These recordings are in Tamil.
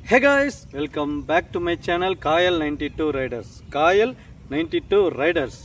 hey guys welcome back to my channel Kayal ninety two riders Kayal ninety two riders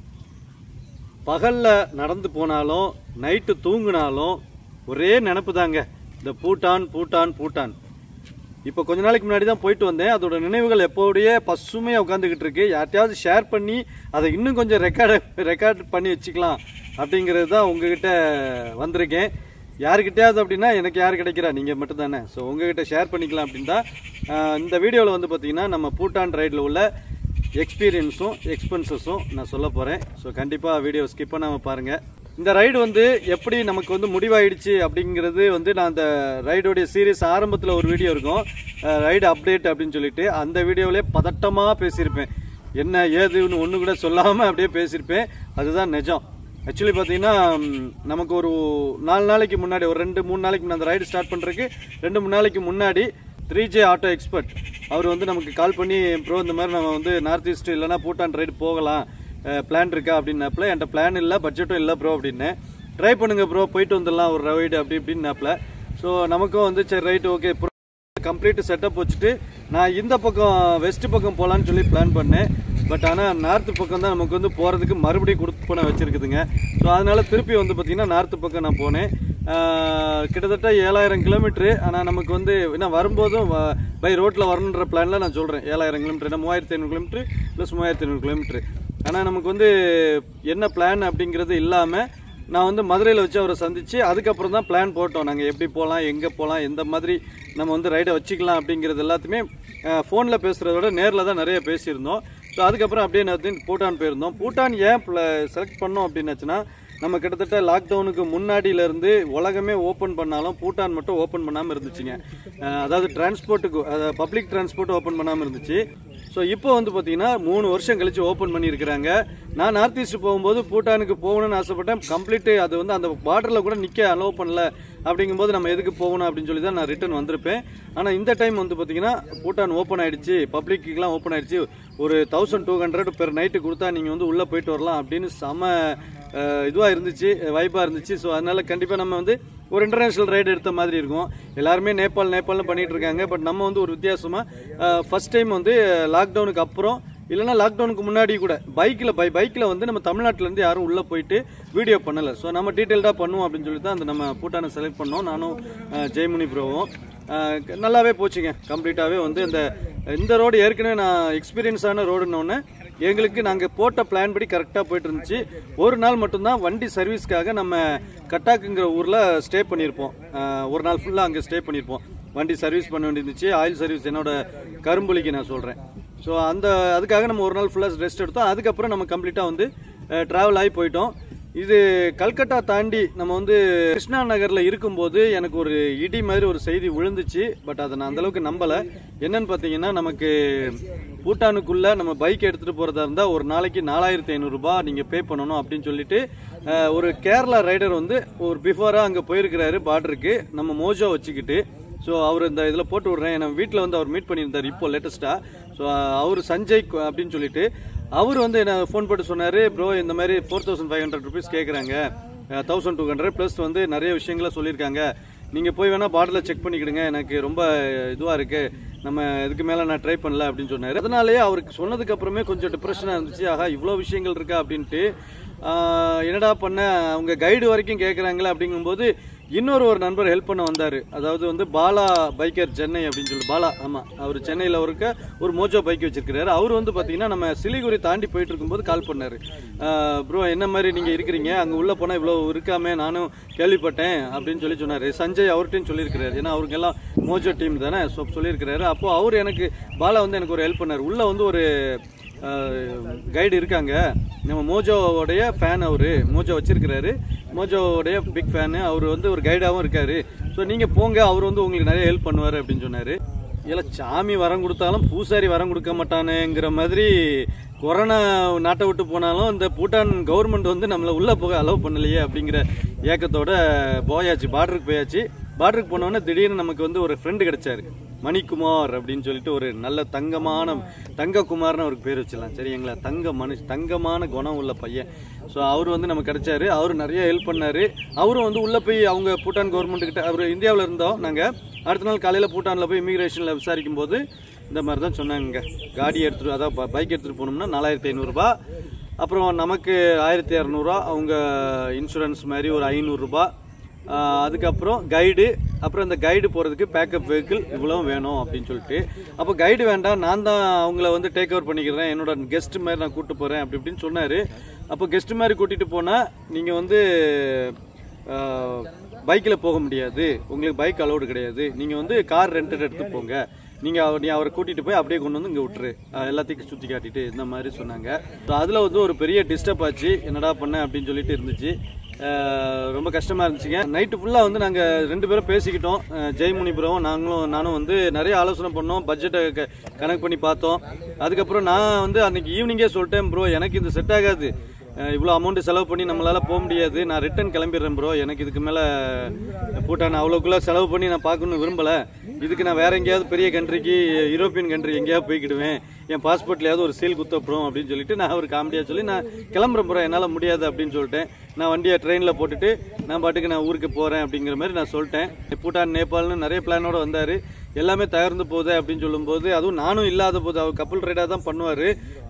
பகல்ல நடந்து போனாலும் நைட்டு தூங்குனாலும் ஒரே நினப்பு தாங்க இந்த பூட்டான் பூட்டான் பூட்டான் இப்போ கொஞ்ச நாளைக்கு முன்னாடி தான் போயிட்டு வந்தேன் அதோட நினைவுகள் எப்போடைய பசுமையாக உட்காந்துக்கிட்டு இருக்கு யார்ட்டையாவது ஷேர் பண்ணி அதை இன்னும் கொஞ்சம் ரெக்கார்டு ரெக்கார்ட் பண்ணி வச்சுக்கலாம் அப்படிங்கிறது தான் உங்ககிட்ட வந்திருக்கேன் யாருக்கிட்டையாவது அப்படின்னா எனக்கு யார் கிடைக்கிறா நீங்கள் மட்டும்தானே ஸோ உங்ககிட்ட ஷேர் பண்ணிக்கலாம் அப்படின்னு தான் ஆஹ், இந்த வீடியோவில் வந்து பார்த்தீங்கன்னா நம்ம பூட்டான் ரைடில் உள்ள எக்ஸ்பீரியன்ஸும் எக்ஸ்பென்சஸும் நான் சொல்ல போகிறேன் ஸோ கண்டிப்பாக வீடியோ ஸ்கிப் பண்ணாமல் பாருங்கள் இந்த ரைடு வந்து எப்படி நமக்கு வந்து முடிவாயிடுச்சு அப்படிங்கிறது வந்து நான் அந்த ரைடோடைய சீரியஸ் ஆரம்பத்தில் ஒரு வீடியோ இருக்கும் ரைடு அப்டேட் அப்படின்னு சொல்லிட்டு அந்த வீடியோவிலே பதட்டமாக பேசியிருப்பேன் என்ன ஏதுன்னு ஒன்று கூட சொல்லாமல் அப்படியே பேசியிருப்பேன் அதுதான் நிஜம் ஆக்சுவலி பார்த்தீங்கன்னா ம், நமக்கு ஒரு நாலு நாளைக்கு முன்னாடி ஒரு ரெண்டு மூணு நாளைக்கு முன்னாடி அந்த ரைடு ஸ்டார்ட் பண்ணுறதுக்கு ரெண்டு மூணு நாளைக்கு முன்னாடி த்ரீ ஜே ஆட்டோ எக்ஸ்பர்ட் அவர் வந்து நமக்கு கால் பண்ணி ப்ரோ இந்த மாதிரி நம்ம வந்து நார்த் ஈஸ்ட் இல்லைனா பூட்டான் ரைடு போகலாம் பிளான் இருக்கா அப்படின்னாப்புல என்கிட்ட பிளான் இல்லை பட்ஜெட்டும் இல்லை ப்ரோ அப்படின்னு ட்ரை பண்ணுங்க ப்ரோ போயிட்டு வந்துடலாம் ஒரு ரைடு அப்படி இப்படின்னாப்புல ஸோ நமக்கும் வந்து சரி right okay bro complete setup வச்சுட்டு நான் இந்த பக்கம் வெஸ்ட் பக்கம் போகலான்னு சொல்லி பிளான் பண்ணேன் பட் ஆனால் நார்த்து பக்கம் தான் நமக்கு வந்து போகிறதுக்கு மறுபடியும் கொடுத்து போன வச்சுருக்குதுங்க ஸோ அதனால திருப்பி வந்து பார்த்திங்கன்னா நார்த்து பக்கம் நான் போனேன் ஆஹ் கிட்டத்தட்ட ஏழாயிரம் கிலோமீட்ரு ஆனால் நமக்கு வந்து என்ன வரும்போதும் பை ரோட்டில் வரணுன்ற பிளானில் நான் சொல்கிறேன் ஏழாயிரம் கிலோமீட்டர் என்ன மூவாயிரத்தி ஐநூறு கிலோமீட்ரு ப்ளஸ் மூவாயிரத்தி ஐநூறு கிலோமீட்ரு ஆனால் நமக்கு வந்து என்ன பிளான் அப்படிங்கிறது இல்லாமல் நான் வந்து மதுரையில் வச்சு அவரை சந்திச்சு அதுக்கப்புறம் தான் பிளான் போட்டோம் நாங்கள் எப்படி போகலாம் எங்கே போகலாம் எந்த மாதிரி நம்ம வந்து ரைடை வச்சுக்கலாம் அப்படிங்கிறது எல்லாத்தையுமே ஃபோனில் பேசுகிறத விட நேரில் தான் நிறைய பேசியிருந்தோம் ஸோ அதுக்கப்புறம் அப்படியே நான் பூட்டான் போயிருந்தோம் பூட்டான் ஏன் செலக்ட் பண்ணோம் அப்படின்னாச்சுன்னா நம்ம கிட்டத்தட்ட லாக்டவுனுக்கு முன்னாடியிலேருந்து உலகமே ஓப்பன் பண்ணாலும் பூட்டான் மட்டும் ஓப்பன் பண்ணாமல் இருந்துச்சுங்க அஹ் அதாவது டிரான்ஸ்போர்ட்டுக்கு அதாவது பப்ளிக் டிரான்ஸ்போர்ட் ஓப்பன் பண்ணாமல் இருந்துச்சு ஸோ இப்போ வந்து பார்த்தீங்கன்னா மூணு வருஷம் கழிச்சு ஓப்பன் பண்ணியிருக்கிறாங்க நான் நார்த் ஈஸ்ட் போகும்போது பூட்டானுக்கு போகணும்னு ஆசைப்பட்டேன் கம்ப்ளீட்டு அது வந்து அந்த பார்டரில் கூட நிற்க அலோவ் பண்ணல அப்படிங்கும்போது நம்ம எதுக்கு போகணும் அப்படின்னு சொல்லி தான் நான் ரிட்டர்ன் வந்திருப்பேன் ஆனால் இந்த டைம் வந்து பார்த்தீங்கன்னா பூட்டான் ஓப்பன் ஆயிடுச்சு பப்ளிக்குலாம் ஓப்பன் ஆயிடுச்சு ஒரு thousand two hundred per night கொடுத்தா நீங்கள் வந்து உள்ளே போயிட்டு வரலாம் அப்படின்னு செம இதுவாக இருந்துச்சு வைப்பாக இருந்துச்சு ஸோ அதனால கண்டிப்பாக நம்ம வந்து ஒரு இன்டர்நேஷனல் ரைடு எடுத்த மாதிரி இருக்கும் எல்லாருமே நேபாள் நேபாள்னு பண்ணிட்டு இருக்காங்க பட் நம்ம வந்து ஒரு வித்தியாசமாக ஃபர்ஸ்ட் டைம் வந்து லாக்டவுனுக்கு அப்புறம் இல்லைனா லாக்டவுனுக்கு முன்னாடி கூட பைக்கில் பை பைக்கில் வந்து நம்ம தமிழ்நாட்டிலேருந்து யாரும் உள்ளே போயிட்டு வீடியோ பண்ணலை ஸோ நம்ம டீட்டெயில்டாக பண்ணுவோம் அப்படின்னு சொல்லி தான் அந்த நம்ம பூட்டானை செலக்ட் பண்ணோம் நானும் அஹ், ஜெயமுனி ப்ரோவும் அஹ், நல்லாவே போச்சுங்க கம்ப்ளீட்டாகவே வந்து இந்த இந்த ரோடு ஏற்கனவே நான் எக்ஸ்பீரியன்ஸான ரோடுன்னொன்னே எங்களுக்கு நாங்கள் போட்ட பிளான் படி கரெக்டாக போயிட்டு இருந்துச்சு ஒரு நாள் மட்டும்தான் வண்டி சர்வீஸ்க்காக நம்ம கட்டாக்குங்கிற ஊரில் ஸ்டே பண்ணியிருப்போம் அஹ், ஒரு நாள் ஃபுல்லாக அங்கே ஸ்டே பண்ணியிருப்போம் வண்டி சர்வீஸ் பண்ண வேண்டியிருந்துச்சு ஆயில் சர்வீஸ் என்னோட கரும்புலிக்கு நான் சொல்கிறேன் ஸோ அந்த அதுக்காக நம்ம ஒரு நாள் ஃபுல்லாக ரெஸ்ட் எடுத்தோம் அதுக்கப்புறம் நம்ம கம்ப்ளீட்டாக வந்து ட்ராவல் ஆகி போயிட்டோம் இது கல்கட்டா தாண்டி நம்ம வந்து கிருஷ்ணா நகரில் இருக்கும்போது எனக்கு ஒரு இடி மாதிரி ஒரு செய்தி விழுந்துச்சு பட் அதை நான் அந்தளவுக்கு நம்பலை என்னன்னு பார்த்தீங்கன்னா நமக்கு பூட்டானுக்குள்ள நம்ம பைக் எடுத்துகிட்டு போகிறதா இருந்தால் ஒரு நாளைக்கு நாலாயிரத்தி ஐநூறுரூபா நீங்கள் பே பண்ணணும் அப்படின்னு சொல்லிட்டு அஹ், ஒரு கேரளா ரைடர் வந்து ஒரு பிஃபோராக அங்கே போயிருக்கிறாரு பார்டருக்கு நம்ம மோஜோ வச்சுக்கிட்டு ஸோ அவர் இந்த இதில் போட்டு விட்றேன் நம்ம வீட்டில் வந்து அவர் மீட் பண்ணியிருந்தார் இப்போ லேட்டஸ்ட்டாக ஸோ அவர் சஞ்சய் கு- அப்படின்னு சொல்லிட்டு அவர் வந்து என்ன ஃபோன் போட்டு சொன்னார் ப்ரோ இந்த மாதிரி four thousand five hundred rupees கேட்குறாங்க தௌசண்ட் டூ ஹண்ட்ரட் ப்ளஸ் வந்து நிறைய விஷயங்களை சொல்லியிருக்காங்க நீங்கள் போய் வேணால் பாட்டில் செக் பண்ணிக்கிடுங்க எனக்கு ரொம்ப இதுவாக இருக்குது நம்ம இதுக்கு மேலே நான் ட்ரை பண்ணல அப்படின்னு சொன்னார் அதனாலேயே அவருக்கு சொன்னதுக்கு அப்புறமே கொஞ்சம் டிப்ரெஷனாக இருந்துச்சு ஆகா இவ்வளோ விஷயங்கள் இருக்கா அப்படின்ட்டு ஆஹ், என்னடா பண்ண அவங்க கைடு வரைக்கும் கேட்குறாங்களே அப்படிங்கும்போது இன்னொரு ஒரு நண்பர் ஹெல்ப் பண்ண வந்தார் அதாவது வந்து பாலா பைக்கர் சென்னை அப்படின்னு சொல்லி பாலா ஆமாம் அவர் சென்னையில் இருக்க ஒரு மோஜோ பைக் வச்சிருக்கிறாரு அவர் வந்து பார்த்தீங்கன்னா நம்ம சிலிகுரி தாண்டி போயிட்டு இருக்கும்போது கால் பண்ணார் ப்ரோ என்ன மாதிரி நீங்கள் இருக்கிறீங்க அங்கே உள்ளே போனால் இவ்வளோ இருக்காமே நானும் கேள்விப்பட்டேன் அப்படின்னு சொல்லி சொன்னார் சஞ்சய் அவர்கிட்டையும் சொல்லியிருக்கிறாரு ஏன்னா அவருக்கு எல்லாம் மோஜோ டீம் தானே ஸோ சொல்லியிருக்கிறாரு அப்போ அவர் எனக்கு பாலா வந்து எனக்கு ஒரு ஹெல்ப் பண்ணார் உள்ளே வந்து ஒரு கைடு இருக்காங்க நம்ம மோஜோவுடைய ஃபேன் அவரு மோஜோ வச்சிருக்கிறாரு மோஜோவுடைய பிக் ஃபேனு அவர் வந்து ஒரு கைடாகவும் இருக்காரு ஸோ நீங்கள் போங்க அவர் வந்து உங்களுக்கு நிறைய ஹெல்ப் பண்ணுவார் அப்படின்னு சொன்னார் இல்லை சாமி வரம் கொடுத்தாலும் பூசாரி வரம் கொடுக்க மாட்டானுங்கிற மாதிரி கொரோனா நாட்டை விட்டு போனாலும் இந்த பூட்டான் கவர்மெண்ட் வந்து நம்மளை உள்ளே போக அலோவ் பண்ணலையே அப்படிங்கிற ஏக்கத்தோட போயாச்சு பார்டருக்கு போயாச்சு பார்டருக்கு போனோடனே திடீர்னு நமக்கு வந்து ஒரு ஃப்ரெண்டு கிடைச்சாரு மணிக்குமார் அப்படின்னு சொல்லிட்டு ஒரு நல்ல தங்கமான தங்ககுமார்னு அவருக்கு பேர் வச்சிடலாம் சரிங்களா தங்க மனுஷ தங்கமான குணம் உள்ள பையன் ஸோ அவர் வந்து நமக்கு கிடைச்சாரு அவர் நிறைய ஹெல்ப் பண்ணாரு அவரும் வந்து உள்ளே போய் அவங்க பூட்டான் கவர்மெண்ட் கிட்ட அவர் இந்தியாவில் இருந்தோம் நாங்கள் அடுத்த நாள் காலையில் பூட்டானில் போய் இமிகிரேஷனில் விசாரிக்கும் போது இந்த மாதிரி தான் சொன்னாங்க காடி எடுத்துட்டு அதாவது பைக் எடுத்துகிட்டு போனோம்னா நாலாயிரத்தி ஐநூறுரூபா அப்புறம் நமக்கு ஆயிரத்தி இரநூறுவா அவங்க இன்சூரன்ஸ் மாதிரி ஒரு ஐநூறுரூபா அதுக்கப்புறம் கைடு அப்புறம் இந்த கைடு போகிறதுக்கு பேக்கப் வெஹிக்கிள் இவ்வளோ வேணும் அப்படின்னு சொல்லிட்டு அப்போ கைடு வேண்டாம் நான் தான் அவங்கள வந்து டேக் ஓவர் பண்ணிக்கிறேன் என்னோட கெஸ்ட் மாதிரி நான் கூப்பிட்டு போகிறேன் அப்படி இப்படின்னு சொன்னார் அப்போ கெஸ்ட் மாதிரி கூட்டிகிட்டு போனால் நீங்கள் வந்து பைக்கில் போக முடியாது உங்களுக்கு பைக் அலௌடு கிடையாது நீங்கள் வந்து கார் ரெண்டட் எடுத்து போங்க நீங்கள் அவர் நீ அவரை கூட்டிகிட்டு போய் அப்படியே கொண்டு வந்து இங்கே விட்டுரு அஹ் எல்லாத்தையும் சுற்றி காட்டிட்டு இந்த மாதிரி சொன்னாங்க ஸோ அதில் வந்து ஒரு பெரிய டிஸ்டர்ப் ஆச்சு என்னடா பண்ண அப்படின்னு சொல்லிட்டு இருந்துச்சு அஹ் ரொம்ப கஷ்டமாக இருந்துச்சுங்க நைட்டு ஃபுல்லாக வந்து நாங்கள் ரெண்டு பேரும் பேசிக்கிட்டோம் அஹ் ஜெயமுனி ப்ரோவும் நாங்களும் நானும் வந்து நிறைய ஆலோசனை பண்ணோம் பட்ஜெட்டை க கணக்கு பண்ணி பார்த்தோம் அதுக்கப்புறம் நான் வந்து அன்னைக்கு ஈவினிங்கே சொல்லிட்டேன் ப்ரோ எனக்கு இது செட் ஆகாது இவ்வளோ அமௌண்ட் செலவு பண்ணி நம்மளால போக முடியாது நான் ரிட்டர்ன் கிளம்பிடுறேன் ப்ரோ எனக்கு இதுக்கு மேலே பூட்டான் அவ்வளோக்குள்ள செலவு பண்ணி நான் பார்க்கணும்னு விரும்பலை இதுக்கு நான் வேற எங்கேயாவது பெரிய கண்ட்ரிக்கு யூரோப்பியன் கண்ட்ரி எங்கேயாவது போய்க்கிடுவேன் என் பாஸ்போர்ட்லையாவது ஒரு சீல் குத்தப்படும் அப்படின்னு சொல்லிட்டு நான் ஒரு காமெடியாக சொல்லி நான் கிளம்புறேன் ப்ரோ என்னால் முடியாது அப்படின்னு சொல்லிட்டேன் நான் வண்டியை ட்ரெயினில் போட்டுட்டு நான் பாட்டுக்கு நான் ஊருக்கு போகிறேன் அப்படிங்கிற மாதிரி நான் சொல்லிட்டேன் பூட்டான் நேபாள்னு நிறைய பிளானோட வந்தார் எல்லாமே தகர்ந்து போகுது அப்படின்னு சொல்லும்போது அதுவும் நானும் இல்லாத போது அவர் கப்பல் ரைடாக தான் பண்ணுவார்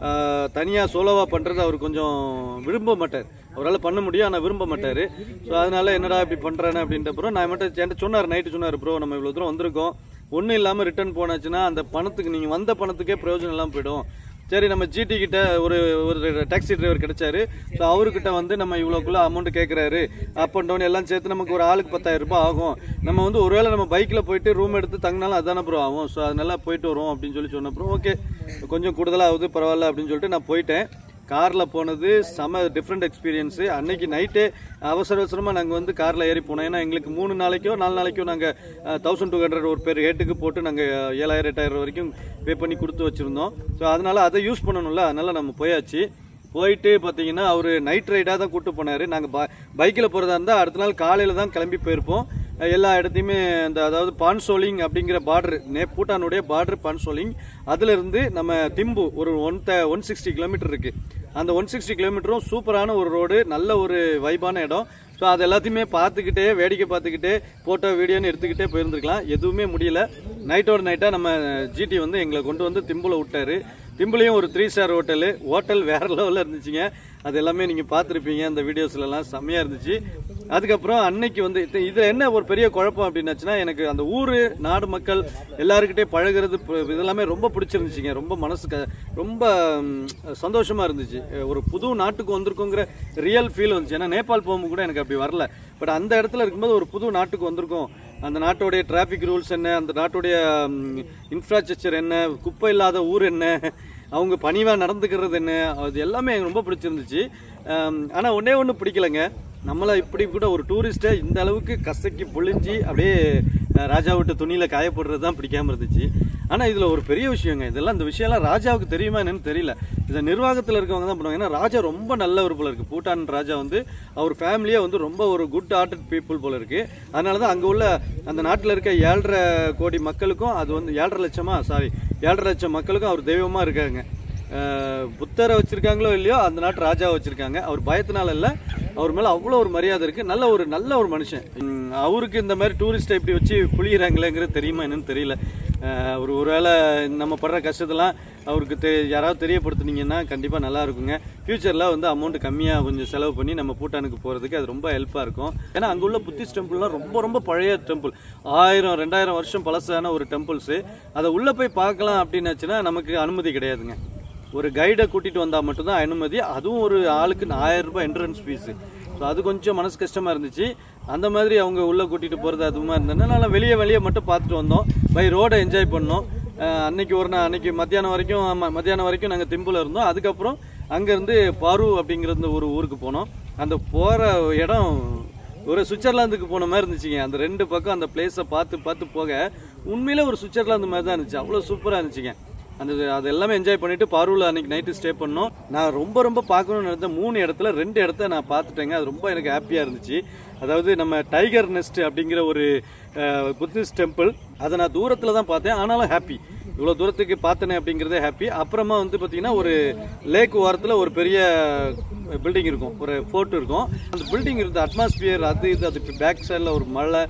தனியாக சோலோவாக பண்ணுறது அவர் கொஞ்சம் விரும்ப மாட்டார் அவரால் பண்ண முடியும் ஆனால் விரும்ப மாட்டார் ஸோ அதனால என்னடா இப்படி பண்ணுறேன்னு அப்படின்ற அப்புறம் நான் மட்டும் என்கிட்ட சொன்னார் நைட்டு சொன்னார் ப்ரோ நம்ம இவ்வளோ தூரம் வந்திருக்கோம் ஒன்றும் இல்லாமல் ரிட்டர்ன் போனாச்சுன்னா அந்த பணத்துக்கு நீங்கள் வந்த பணத்துக்கே பிரயோஜனம் இல்லாமல் போயிடும் சரி நம்ம ஜிடி கிட்ட ஒரு ஒரு டாக்ஸி டிரைவர் கிடைச்சாரு ஸோ அவர்கிட்ட வந்து நம்ம இவ்வளோக்குள்ள அமௌண்ட் கேட்குறாரு அப் அண்ட் டவுன் எல்லாம் சேர்த்து நமக்கு ஒரு ஆளுக்கு பத்தாயிரம் ரூபாய் ஆகும் நம்ம வந்து ஒருவேளை நம்ம பைக்கில் போயிட்டு ரூம் எடுத்து தங்கினாலும் அதான ப்ரோ ஆகும் ஸோ அதனால போயிட்டு வரோம் அப்படின்னு சொல்லி சொன்ன அப்புறம் ஓகே கொஞ்சம் கூடுதலாக ஆகுது பரவாயில்ல அப்படின்னு சொல்லிட்டு நான் போயிட்டேன் காரில் போனது செம டிஃப்ரெண்ட் எக்ஸ்பீரியன்ஸு அன்னைக்கு நைட்டே அவசர அவசரமாக நாங்கள் வந்து காரில் ஏறி போனோம் ஏன்னா எங்களுக்கு மூணு நாளைக்கோ நாலு நாளைக்கோ நாங்கள் தௌசண்ட் டூ ஹண்ட்ரட் ஒரு பேர் ஹேட்டுக்கு போட்டு நாங்கள் ஏழாயிரம் எட்டாயிரம் வரைக்கும் பே பண்ணி கொடுத்து வச்சுருந்தோம் ஸோ அதனால் அதை யூஸ் பண்ணணும்ல அதனால் நம்ம போயாச்சு போயிட்டு பார்த்தீங்கன்னா அவர் நைட் ரைடாக தான் கூட்டு போனார் நாங்கள் ப பைக்கில் போகிறதா இருந்தால் அடுத்த நாள் காலையில் தான் கிளம்பி போயிருப்போம் எல்லா இடத்தையுமே அந்த அதாவது பான்சோலிங் அப்படிங்கிற பார்டர் நே பூட்டானுடைய பார்டர் பான்சோலிங் அதுலேருந்து நம்ம திம்பு ஒரு one the one sixty kilometre இருக்குது அந்த ஒன் சிக்ஸ்டி கிலோமீட்டரும் சூப்பரான ஒரு ரோடு நல்ல ஒரு வைபான இடம் ஸோ அது எல்லாத்தையுமே பார்த்துக்கிட்டே வேடிக்கை பார்த்துக்கிட்டே ஃபோட்டோ வீடியோன்னு எடுத்துக்கிட்டே போயிருந்துருக்கலாம் எதுவுமே முடியல நைட்டோட நைட்டாக நம்ம ஜிடி வந்து எங்களை கொண்டு வந்து திம்புல விட்டாரு திம்புலையும் ஒரு த்ரீ ஸ்டார் ஹோட்டலு ஹோட்டல் வேற லெவலில் இருந்துச்சுங்க அது எல்லாமே நீங்கள் பார்த்துருப்பீங்க அந்த வீடியோஸ்லலாம் செம்மையாக இருந்துச்சு அதுக்கப்புறம் அன்னைக்கு வந்து இது- இதுல என்ன ஒரு பெரிய குழப்பம் அப்படின்னாச்சுன்னா எனக்கு அந்த ஊர் நாடு மக்கள் எல்லாருக்கிட்டே பழகுறது பு- இதெல்லாமே ரொம்ப பிடிச்சிருந்துச்சுங்க ரொம்ப மனசுக்கு ரொம்ப ம், சந்தோஷமா இருந்துச்சு ஒரு புது நாட்டுக்கு வந்திருக்கோங்கிற ரியல் ஃபீல் வந்துச்சு ஏன்னா நேபாள் போகும்போது கூட எனக்கு அப்படி வரல பட் அந்த இடத்துல இருக்கும்போது ஒரு புது நாட்டுக்கு வந்திருக்கோம் அந்த நாட்டுடைய டிராஃபிக் ரூல்ஸ் என்ன அந்த நாட்டுடைய இன்ஃப்ராஸ்ட்ரக்சர் என்ன குப்பை இல்லாத ஊர் என்ன அவங்க பணிவாக நடந்துக்கிறது என்ன அது எல்லாமே எனக்கு ரொம்ப பிடிச்சிருந்துச்சு ஆனால் ஒன்றே ஒன்று பிடிக்கலங்க நம்மளை இப்படி கூட ஒரு டூரிஸ்ட்டை இந்த அளவுக்கு கசக்கி பொழிஞ்சு அப்படியே அஹ், ராஜா விட்டு துணியில் காயப்படுறது தான் பிடிக்காம இருந்துச்சு ஆனால் இதில் ஒரு பெரிய விஷயங்க இதெல்லாம் இந்த விஷயம்லாம் ராஜாவுக்கு தெரியுமா என்னன்னு தெரியல இதை நிர்வாகத்தில் இருக்கவங்க தான் பண்ணுவாங்க ஏன்னா ராஜா ரொம்ப நல்லவர் போல இருக்கு பூட்டான் ராஜா வந்து அவர் ஃபேமிலியே வந்து ரொம்ப ஒரு குட் ஹார்ட்டட் பீப்புள் போல இருக்கு அதனால தான் அங்கே உள்ள அந்த நாட்டில் இருக்க ஏழரை கோடி மக்களுக்கும் அது வந்து ஏழரை லட்சமா சாரி ஏழரை லட்சம் மக்களுக்கும் அவர் தெய்வமாக இருக்காங்க அஹ் புத்தரை வச்சிருக்காங்களோ இல்லையோ அந்த நாட்டு ராஜாவை வச்சிருக்காங்க அவர் பயத்தினால இல்ல அவர் மேல அவ்வளோ ஒரு மரியாதை இருக்கு நல்ல ஒரு நல்ல ஒரு மனுஷன் உம், அவருக்கு இந்த மாதிரி டூரிஸ்ட்டை இப்படி வச்சு புளியிறாங்களேங்கிறது தெரியுமா என்னன்னு தெரியல அஹ் ஒரு ஒருவேளை நம்ம படுற கஷ்டத்தெல்லாம் அவருக்கு தெ யாராவது தெரியப்படுத்துனீங்கன்னா கண்டிப்பாக நல்லா இருக்குங்க ஃபியூச்சரில் வந்து அமௌண்ட் கம்மியாக கொஞ்சம் செலவு பண்ணி நம்ம பூட்டானுக்கு போகிறதுக்கு அது ரொம்ப ஹெல்ப்பாக இருக்கும் ஏன்னா அங்கே உள்ள புத்திஸ்ட் டெம்பிள்லாம் ரொம்ப ரொம்ப பழைய டெம்பிள் ஆயிரம் ரெண்டாயிரம் வருஷம் பழசான ஒரு டெம்பிள்ஸு அதை உள்ளே போய் பார்க்கலாம் அப்படின்னாச்சுன்னா நமக்கு அனுமதி கிடையாதுங்க ஒரு கைடை கூட்டிட்டு வந்தா மட்டும்தான் அனுமதி அதுவும் ஒரு ஆளுக்கு ஆயிரம் ரூபாய் என்ட்ரன்ஸ் ஃபீஸ் ஸோ அது கொஞ்சம் மனசு கஷ்டமா இருந்துச்சு அந்த மாதிரி அவங்க உள்ள கூட்டிட்டு போறது அதுமா இருந்ததுனால வெளியே வெளியே மட்டும் பார்த்துட்டு வந்தோம் பை ரோடை என்ஜாய் பண்ணோம் அஹ் அன்னைக்கு ஒரு நாள் அன்னைக்கு மத்தியானம் வரைக்கும் ஆமா, மத்தியானம் வரைக்கும் நாங்கள் திம்புல இருந்தோம் அதுக்கப்புறம் அங்கேருந்து பாரு அப்படிங்கிற இந்த ஒரு ஊருக்கு போனோம் அந்த போகிற இடம் ஒரு சுவிட்சர்லாந்துக்கு போன மாதிரி இருந்துச்சுங்க அந்த ரெண்டு பக்கம் அந்த பிளேஸை பார்த்து பார்த்து போக உண்மையிலே ஒரு சுவிட்சர்லாந்து மாதிரி தான் இருந்துச்சு அவ்வளோ சூப்பராக இருந்துச்சுங்க அந்த அது எல்லாமே என்ஜாய் பண்ணிட்டு பார்வூர்ல அன்னைக்கு நைட்டு ஸ்டே பண்ணோம் நான் ரொம்ப ரொம்ப பார்க்கணும்னு நினைத்த மூணு இடத்துல ரெண்டு இடத்த நான் பார்த்துட்டேங்க அது ரொம்ப எனக்கு ஹாப்பியாக இருந்துச்சு அதாவது நம்ம டைகர் நெஸ்ட் அப்படிங்கிற ஒரு புத்திஸ்ட் டெம்பிள் அதை நான் தூரத்தில் தான் பார்த்தேன் ஆனாலும் ஹாப்பி இவ்வளோ தூரத்துக்கு பார்த்தனே அப்படிங்கிறதே ஹாப்பி அப்புறமா வந்து பார்த்தீங்கன்னா ஒரு லேக் ஓரத்தில் ஒரு பெரிய பில்டிங் இருக்கும் ஒரு ஃபோர்ட் இருக்கும் அந்த பில்டிங் இருந்த அட்மாஸ்பியர் அது இது அது பேக் சைடில் ஒரு மலை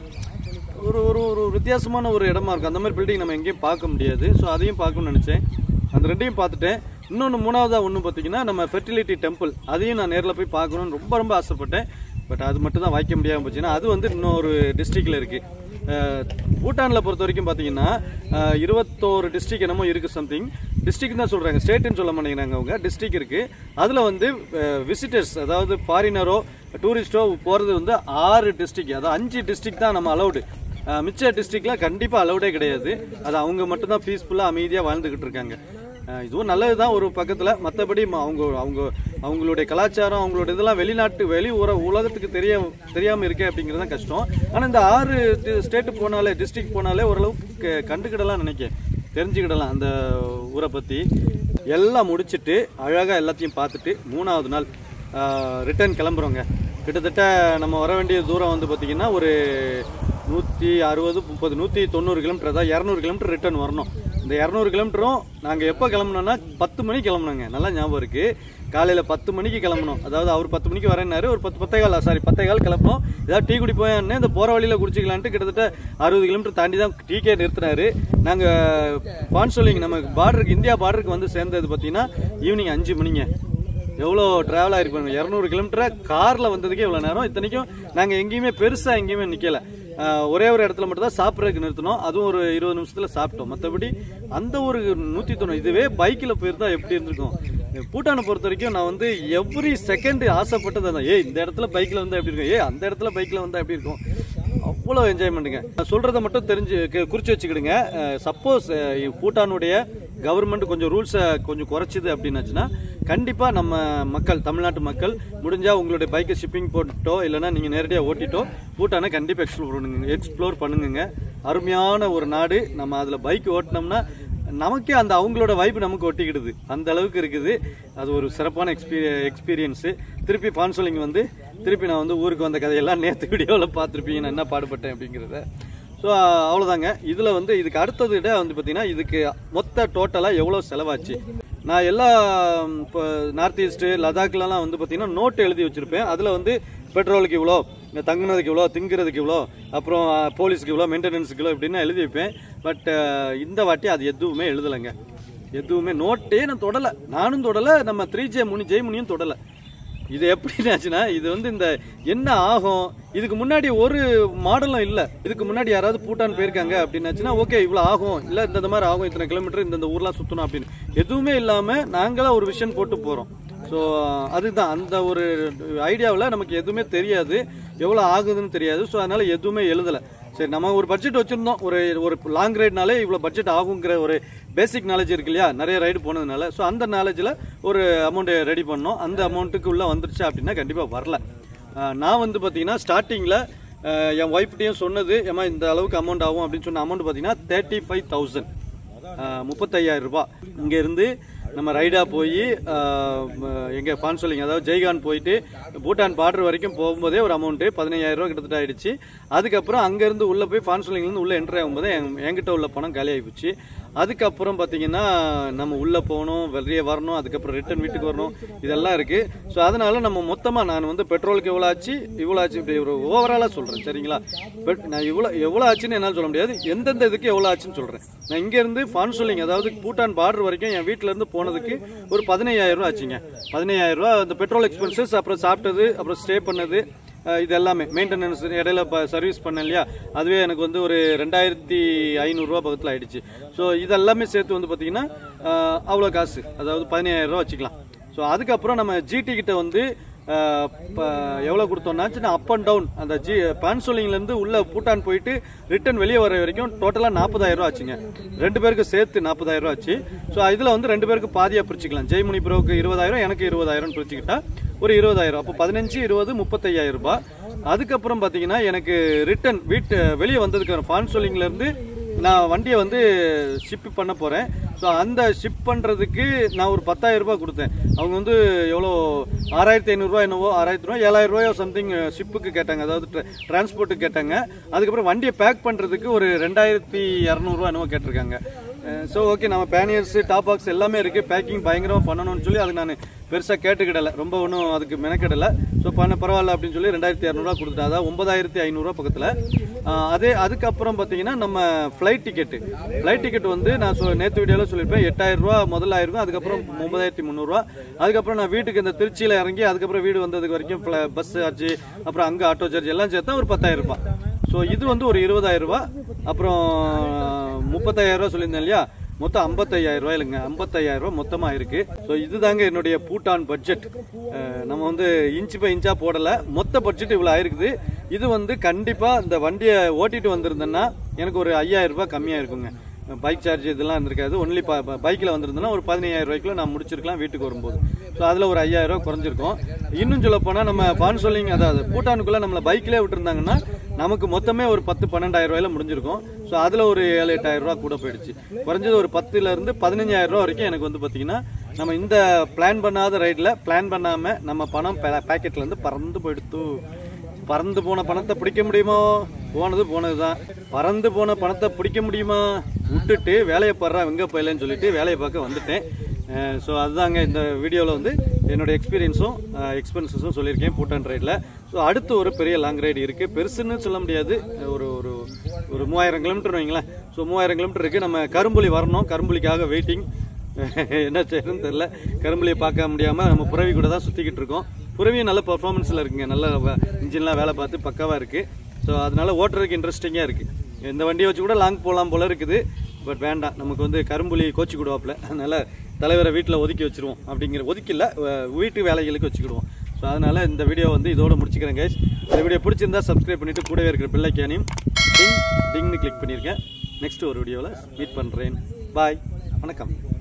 ஒரு ஒரு ஒரு வித்தியாசமான ஒரு இடமா இருக்கும் அந்த மாதிரி பில்டிங் நம்ம எங்கேயும் பார்க்க முடியாது ஸோ அதையும் பார்க்கணும்னு நினச்சேன் அந்த ரெண்டையும் பார்த்துட்டேன் இன்னொன்று மூணாவதாக ஒன்று பார்த்தீங்கன்னா நம்ம ஃபெர்டிலிட்டி டெம்பிள் அதையும் நான் நேரில் போய் பார்க்கணும்னு ரொம்ப ரொம்ப ஆசைப்பட்டேன் பட் அது மட்டும் தான் வாய்க்க முடியாமல் போச்சுன்னா அது வந்து இன்னொரு டிஸ்ட்ரிக்டில் இருக்குது பூட்டானில் பொறுத்த வரைக்கும் பார்த்தீங்கன்னா அஹ், இருபத்தோரு டிஸ்ட்ரிக் என்னமோ இருக்குது சம்திங் டிஸ்ட்ரிக்ட் தான் சொல்கிறாங்க ஸ்டேட்டுன்னு சொல்ல மாட்டேங்கிறாங்க அவங்க டிஸ்ட்ரிக் இருக்குது அதில் வந்து விசிட்டர்ஸ் அதாவது ஃபாரினரோ டூரிஸ்டோ போகிறது வந்து ஆறு டிஸ்ட்ரிக் அதாவது அஞ்சு டிஸ்ட்ரிக் தான் நம்ம அலௌடு மிச்ச டிஸ்ட்ரிக்ட்ல கண்டிப்பாக அலௌடே கிடையாது அது அவங்க மட்டும்தான் பீஸ்ஃபுல்லாக அமைதியாக வாழ்ந்துக்கிட்டு இருக்காங்க அஹ் இதுவும் நல்லது தான் ஒரு பக்கத்தில் மற்றபடி அவங்க அவங்க அவங்களுடைய கலாச்சாரம் அவங்களோட இதெல்லாம் வெளிநாட்டு வெளி உர உலகத்துக்கு தெரிய தெரியாமல் இருக்கே அப்படிங்கிறது தான் கஷ்டம் ஆனால் இந்த ஆறு ஸ்டேட்டு போனாலே டிஸ்ட்ரிக்ட் போனாலே ஓரளவுக்கு கண்டுக்கிடலாம் நினைக்கிறேன் தெரிஞ்சுக்கிடலாம் அந்த ஊரை பற்றி எல்லாம் முடிச்சிட்டு அழகாக எல்லாத்தையும் பார்த்துட்டு மூணாவது நாள் ரிட்டர்ன் கிளம்புறோங்க கிட்டத்தட்ட நம்ம வர வேண்டிய தூரம் வந்து பார்த்திங்கன்னா ஒரு நூற்றி அறுபது முப்பது நூற்றி தொண்ணூறு கிலோமீட்டர் அதாவது இரநூறு கிலோமீட்டர் ரிட்டர்ன் வரணும் இந்த இரநூறு கிலோமீட்டரும் நாங்கள் எப்போ கிளம்புனோம்னா பத்து மணிக்கு கிளம்புனோங்க நல்லா ஞாபகம் இருக்குது காலையில் பத்து மணிக்கு கிளம்பணும் அதாவது அவர் பத்து மணிக்கு வரேன்னாரு ஒரு பத்து பத்தே கால் சாரி பத்தே கால் கிளம்பணும் ஏதாவது டீ குடி போயான்னு இந்த போகிற வழியில் குடிச்சிக்கலான்ட்டு கிட்டத்தட்ட அறுபது கிலோமீட்டர் தாண்டி தான் டீக்கே நிறுத்தினாரு நாங்கள் பான்சோலிங் நம்ம பார்டருக்கு இந்தியா பார்டருக்கு வந்து சேர்ந்தது பார்த்தீங்கன்னா ஈவினிங் அஞ்சு மணிங்க எவ்வளோ ட்ராவல் ஆகிருப்பாங்க இரநூறு கிலோமீட்டரை காரில் வந்ததுக்கே இவ்வளோ நேரம் இத்தனைக்கும் நாங்கள் எங்கேயுமே பெருசாக எங்கேயுமே நிற்கல ஒரே ஒரு இடத்துல மட்டும் தான் சாப்பிட்றதுக்கு நிறுத்தினோம் அதுவும் ஒரு இருபது நிமிஷத்தில் சாப்பிட்டோம் மற்றபடி அந்த ஒரு நூற்றி தொண்ணூறு இதுவே பைக்கில் போயிருந்தா எப்படி இருந்திருக்கும் பூட்டானை பொறுத்த வரைக்கும் நான் வந்து எவ்ரி செகண்ட் ஆசைப்பட்டது அதான் ஏய் இந்த இடத்துல பைக்கில் வந்தால் எப்படி இருக்கும் ஏய் அந்த இடத்துல பைக்கில் வந்தால் எப்படி இருக்கும் அவ்வளோ என்ஜாய்மெண்ட்டுங்க நான் சொல்கிறத மட்டும் தெரிஞ்சு கு- குறிச்சு வச்சுக்கிடுங்க சப்போஸ் பூட்டானுடைய கவர்மெண்ட் கொஞ்சம் ரூல்ஸை கொஞ்சம் குறைச்சிது அப்படின்னாச்சுன்னா கண்டிப்பாக நம்ம மக்கள் தமிழ்நாட்டு மக்கள் முடிஞ்சால் உங்களுடைய பைக்கை ஷிப்பிங் போட்டுட்டோ இல்லைன்னா நீங்கள் நேரடியாக ஓட்டிட்டோ பூட்டானை கண்டிப்பாக எக்ஸ்ப்ளோர் பண்ணுங்க எக்ஸ்ப்ளோர் பண்ணுங்க அருமையான ஒரு நாடு நம்ம அதில் பைக் ஓட்டினோம்னா நமக்கே அந்த அவங்களோட வைப்பு நமக்கு ஒட்டிக்கிடுது அந்த அளவுக்கு இருக்குது அது ஒரு சிறப்பான எக்ஸ்பீரிய எக்ஸ்பீரியன்ஸு திருப்பி பான்சோலிங் வந்து திருப்பி நான் வந்து ஊருக்கு வந்த கதையெல்லாம் நேற்று வீடியோவில் பார்த்துருப்பீங்க நான் என்ன பாடுபட்டேன் அப்படிங்கிறத ஸோ அவ்வளோதாங்க இதில் வந்து இதுக்கு அடுத்தது விட வந்து பார்த்தீங்கன்னா இதுக்கு மொத்த டோட்டலாக எவ்வளோ செலவாச்சு நான் எல்லா இப்போ நார்த் ஈஸ்ட்டு லடாக்லலாம் வந்து பார்த்தீங்கன்னா நோட்டு எழுதி வச்சுருப்பேன் அதில் வந்து பெட்ரோலுக்கு இவ்வளோ இங்க தங்குனதுக்கு இவ்வளோ திங்கிறதுக்கு இவ்வளோ அப்புறம் அஹ், போலீஸ்க்கு இவ்வளோ மெயின்டெனன்ஸுக்கு இவ்வளோ இப்படின்னு எழுதி வைப்பேன் பட் இந்த வாட்டி அது எதுவுமே எழுதலைங்க எதுவுமே நோட்டே நான் தொடலை நானும் தொடலை நம்ம த்ரீ ஜே முனி ஜெய்முனியும் தொடலை இது எப்படின்னாச்சுன்னா இது வந்து இந்த என்ன ஆகும் இதுக்கு முன்னாடி ஒரு மாடலும் இல்லை இதுக்கு முன்னாடி யாராவது பூட்டான் போயிருக்காங்க அப்படின்னாச்சுன்னா ஓகே இவ்வளோ ஆகும் இல்லை இந்த இந்த மாதிரி ஆகும் இத்தனை கிலோமீட்டர் இந்த ஊர்லாம் சுற்றணும் அப்படின்னு எதுவுமே இல்லாமல் நாங்களா ஒரு விஷன் போட்டு போகிறோம் ஸோ அதுதான் அந்த ஒரு ஐடியாவில் நமக்கு எதுவுமே தெரியாது எவ்வளோ ஆகுதுன்னு தெரியாது ஸோ அதனால எதுவுமே எழுதலை சரி நம்ம ஒரு பட்ஜெட் வச்சுருந்தோம் ஒரு ஒரு லாங் ரைட்னாலே இவ்வளோ பட்ஜெட் ஆகுங்கிற ஒரு பேசிக் நாலேஜ் இருக்கு இல்லையா நிறைய ரைடு போனதுனால ஸோ அந்த நாலேஜில் ஒரு அமௌண்ட் ரெடி பண்ணோம் அந்த அமௌண்ட்டுக்கு உள்ளே வந்துருச்சு அப்படின்னா கண்டிப்பாக வரல அஹ் நான் வந்து பார்த்தீங்கன்னா ஸ்டார்டிங்கில் என் ஒய்ஃப்டையும் சொன்னது ஏமா இந்த அளவுக்கு அமௌண்ட் ஆகும் அப்படின்னு சொன்ன அமௌண்ட் பார்த்தீங்கன்னா தேர்ட்டி ஃபைவ் தௌசண்ட் முப்பத்தையாயிரம் ரூபாய் இங்கேருந்து நம்ம ரைடாக போய் எங்கே பான்சோலிங் அதாவது ஜெய்கான் போயிட்டு பூட்டான் பார்டர் வரைக்கும் போகும்போதே ஒரு அமௌண்ட்டு பதினையாயிரம் ரூபா கிட்டத்தட்ட ஆயிடுச்சு அதுக்கப்புறம் அங்கேருந்து உள்ளே போய் பான்சோலிங்லேருந்து உள்ளே என்ட்ரி ஆகும்போது என்- என்கிட்ட உள்ள பணம் காலியாகி போச்சு அதுக்கப்புறம் பார்த்தீங்கன்னா நம்ம உள்ளே போகணும் வெளியே வரணும் அதுக்கப்புறம் ரிட்டர்ன் வீட்டுக்கு வரணும் இதெல்லாம் இருக்குது ஸோ அதனால நம்ம மொத்தமாக நான் வந்து பெட்ரோலுக்கு எவ்வளோ ஆச்சு இவ்வளோ ஆச்சு இப்படி ஒரு ஓவராலாக சொல்கிறேன் சரிங்களா பட் நான் இவ்வளோ எவ்வளோ ஆச்சுன்னு என்னால் சொல்ல முடியாது எந்தெந்த இதுக்கு எவ்வளோ ஆச்சுன்னு சொல்கிறேன் நான் இங்கேருந்து ஃபான்சோலிங் அதாவது பூட்டான் பார்டர் வரைக்கும் என் வீட்டிலேருந்து போனதுக்கு ஒரு பதினையாயிரம் ரூபா ஆச்சுங்க பதினையாயிரம் ரூபா அந்த பெட்ரோல் எக்ஸ்பென்சஸ் அப்புறம் சாப்பிட்டது அப்புறம் ஸ்டே பண்ணது அஹ் இது எல்லாமே மெயின்டெனன்ஸ் இடையில சர்வீஸ் பண்ணேன் இல்லையா அதுவே எனக்கு வந்து ஒரு ரெண்டாயிரத்தி ஐநூறுரூவா பக்கத்தில் ஆயிடுச்சு ஸோ இதெல்லாமே சேர்த்து வந்து பார்த்தீங்கன்னா அஹ் அவ்வளோ காசு அதாவது பதினாயிரம் ரூபா வச்சுக்கலாம் ஸோ அதுக்கப்புறம் நம்ம ஜிடி கிட்ட வந்து அஹ், ப- எவ்வளோ கொடுத்தோம்னா சின்ன அப் அண்ட் டவுன் அந்த ஜி பான்சோலிங்லேருந்து உள்ள பூட்டான் போயிட்டு ரிட்டர்ன் வெளியே வர வரைக்கும் டோட்டலாக நாற்பதாயிரம் ரூபா ஆச்சுங்க ரெண்டு பேருக்கு சேர்த்து நாற்பதாயிரம் ரூபா ஆச்சு ஸோ இதில் வந்து ரெண்டு பேருக்கு பாதியாக பிரிச்சுக்கலாம் ஜெய்முனி ப்ரோக்கு இருபதாயிரம் எனக்கு இருபதாயிரம் பிரிச்சுக்கிட்டா ஒரு இருபதாயிரம் அப்போ பதினஞ்சு இருபது முப்பத்தையாயிரம் ரூபாய் அதுக்கப்புறம் பார்த்தீங்கன்னா எனக்கு ரிட்டர்ன் வீட்டு வெளியே வந்ததுக்கு ஃபான்சோலிங்லேருந்து நான் வண்டியை வந்து ஷிப் பண்ண போகிறேன் ஸோ அந்த ஷிப் பண்ணுறதுக்கு நான் ஒரு பத்தாயிரம் ரூபாய் கொடுத்தேன் அவங்க வந்து எவ்வளோ ஆறாயிரத்தி ஐநூறுரூவா என்னவோ ஆறாயிரத்தி ரூபா ஏழாயிரம் ரூபாயோ சம்திங் ஷிப்புக்கு கேட்டாங்க அதாவது டிரான்ஸ்போர்ட்டுக்கு கேட்டாங்க அதுக்கப்புறம் வண்டியை பேக் பண்ணுறதுக்கு ஒரு ரெண்டாயிரத்தி இரநூறுவா என்னவோ கேட்டிருக்காங்க ஸோ ஓகே நம்ம பேனியர்ஸ் டாப் பாக்ஸ் எல்லாமே இருக்குது பேக்கிங் பயங்கரமாக பண்ணணும்னு சொல்லி அது நான் பெருசாக கேட்டுக்கிடலை ரொம்ப ஒன்றும் அதுக்கு மெனக்கிடலை ஸோ பண்ண பரவாயில்ல அப்படின்னு சொல்லி ரெண்டாயிரத்தி இரநூறுவா கொடுத்துட்டேன் அதாவது ஒன்பதாயிரத்தி ஐநூறுரூவா பக்கத்தில் அதே அதுக்கப்புறம் பார்த்தீங்கன்னா நம்ம ஃப்ளைட் டிக்கெட்டு ஃப்ளைட் டிக்கெட் வந்து நான் சொ நேற்று வீடியோவில் சொல்லியிருப்பேன் எட்டாயிரம் ரூபா முதல்ல ஆயிருக்கும் அதுக்கப்புறம் ஒன்பதாயிரத்தி முந்நூறுரூவா அதுக்கப்புறம் நான் வீட்டுக்கு இந்த திருச்சியில் இறங்கி அதுக்கப்புறம் வீடு வந்ததுக்கு வரைக்கும் பஸ் சார்ஜ் அப்புறம் அங்கே ஆட்டோ சார்ஜ் எல்லாம் சேர்த்தா ஒரு பத்தாயிரம் ரூபாய் ஸோ இது வந்து ஒரு இருபதாயிரம் ரூபாய் அப்புறம் முப்பத்தாயிரம் ரூபாய் சொல்லியிருந்தேன் இல்லையா மொத்தம் ஐம்பத்தையாயிரம் ரூபாய் இல்லைங்க ஐம்பத்தையாயிரம் ரூபாய் மொத்தமாக இருக்கு ஸோ இதுதாங்க என்னுடைய பூட்டான் பட்ஜெட் நம்ம வந்து இன்ச் பை இன்ச்சா போடலை மொத்த பட்ஜெட் இவ்வளோ ஆயிருக்குது இது வந்து கண்டிப்பாக இந்த வண்டியை ஓட்டிட்டு வந்திருந்தேன்னா எனக்கு ஒரு ஐயாயிரம் ரூபாய் கம்மியாக இருக்குங்க பைக் சார்ஜ் இதெல்லாம் இருந்திருக்காது ஒன்லி பைக்கில் வந்திருந்தேன்னா ஒரு பதினையாயிரம் ரூபாய்க்குள்ள நான் முடிச்சிருக்கலாம் வீட்டுக்கு வரும்போது ஸோ அதில் ஒரு ஐயாயிரம் ரூபாய் குறைஞ்சிருக்கும் இன்னும் சொல்ல போனால் நம்ம பான் சொல்லிங் அதாவது பூட்டானுக்குள்ளே நம்மளை பைக்கிலே விட்டுருந்தாங்கன்னா நமக்கு மொத்தமே ஒரு பத்து பன்னெண்டாயிரம் ரூபாயில முடிஞ்சிருக்கும் ஸோ அதில் ஒரு ஏழு எட்டாயிரம் ரூபா கூட போயிடுச்சு குறைஞ்சது ஒரு பத்துல இருந்து பதினஞ்சாயிரம் ரூபா வரைக்கும் எனக்கு வந்து பார்த்தீங்கன்னா நம்ம இந்த பிளான் பண்ணாத ரைடில் பிளான் பண்ணாமல் நம்ம பணம் பேக்கெட்ல இருந்து பறந்து போயிடுத்து பறந்து போன பணத்தை பிடிக்க முடியுமோ போனது போனது தான் பறந்து போன பணத்தை பிடிக்க முடியுமா விட்டுட்டு வேலையை பாடுறா எங்கே போயிலன்னு சொல்லிட்டு வேலையை பார்க்க வந்துட்டேன் ஸோ அதுதாங்க இந்த வீடியோவில் வந்து என்னோட எக்ஸ்பீரியன்ஸும் எக்ஸ்பென்சஸும் சொல்லியிருக்கேன் பூட்டான் ரைடில் ஸோ அடுத்து ஒரு பெரிய லாங் ரைடு இருக்குது பெருசுன்னு சொல்ல முடியாது ஒரு ஒரு ஒரு மூவாயிரம் கிலோமீட்டர் வைங்களேன் ஸோ மூவாயிரம் கிலோமீட்டர் இருக்குது நம்ம கரும்புலி வரணும் கரும்புலிக்காக வெயிட்டிங் என்ன செய்யணும்னு தெரில கரும்புலியை பார்க்க முடியாமல் நம்ம புறவி கூட தான் சுற்றிக்கிட்டு இருக்கோம் புறவியும் நல்ல பர்ஃபார்மன்ஸில் இருக்குங்க நல்ல இன்ஜின்லாம் வேலை பார்த்து பக்காவாக இருக்குது ஸோ அதனால ஓட்டுறதுக்கு இன்ட்ரெஸ்டிங்காக இருக்குது இந்த வண்டியை வச்சு கூட லாங் போகலாம் போல இருக்குது பட் வேண்டாம் நமக்கு வந்து கரும்புலி கோச்சி கொடுவாப்புல அதனால தலைவரை வீட்டில் ஒதுக்கி வச்சிருவோம் அப்படிங்கிற ஒதுக்கில்ல அஹ் வீட்டு வேலைகளுக்கு வச்சுக்கிடுவோம் ஸோ அதனால இந்த வீடியோ வந்து இதோட முடிச்சுக்கிறேன் கைஸ் இந்த வீடியோ பிடிச்சிருந்தா சப்ஸ்கிரைப் பண்ணிட்டு கூடவே இருக்கிற பிள்ளைக்கானையும் டிங் டிங்னு கிளிக் பண்ணியிருக்கேன் நெக்ஸ்ட் ஒரு வீடியோவில் மீட் பண்ணுறேன் பாய் வணக்கம்